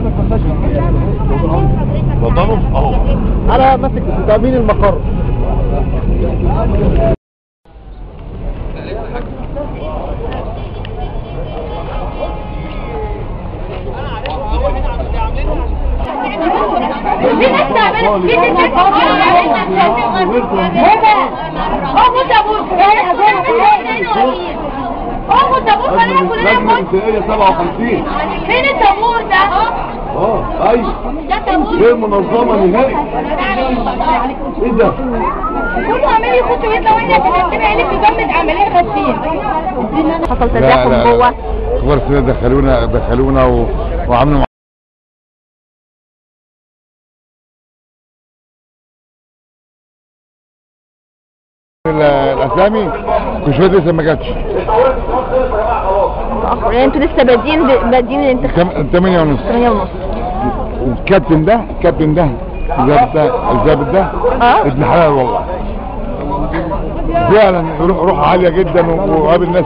اتفضلوا اهو انا ماسك تامين المقر في ناس تعمل في ناس هنا هو تابوت هو تابوت خلينا كلنا لجنة نموت انتقالية 57 فين التابوت ده؟ اه ايوه ده تابوت غير منظمة نهائي ايه ده؟ كله عمال يخش ويطلع واحنا بنتبع اللي في جنب عمالين خاشين حصل لا تداخل لا جوه لا كبار السن دخلونا دخلونا و... وعملوا مع- ال- الاسامي كل شويه لسه ما جاتش متأخر يعني انتوا لسه بادين بادين الانتخابات تم- تمانية ونص 8 ونص والكابتن ده الكابتن ده الظابط ده الظابط ده اه ابن حلال والله فعلا روح روح عاليه جدا وقابل ناس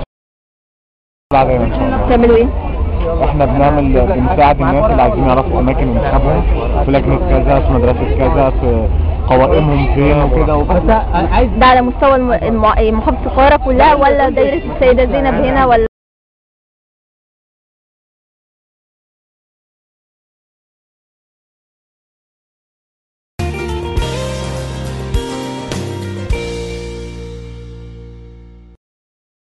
بتعملوا ايه؟ احنا بنعمل بنساعد الناس اللي عايزين يعرفوا اماكن انتخابهم في لجنة كذا في مدرسة كذا في قوائمهم فين وكده وبس ده على مستوى الم- المع- محافظة القاهرة كلها ولا دايرة السيدة زينب هنا ولا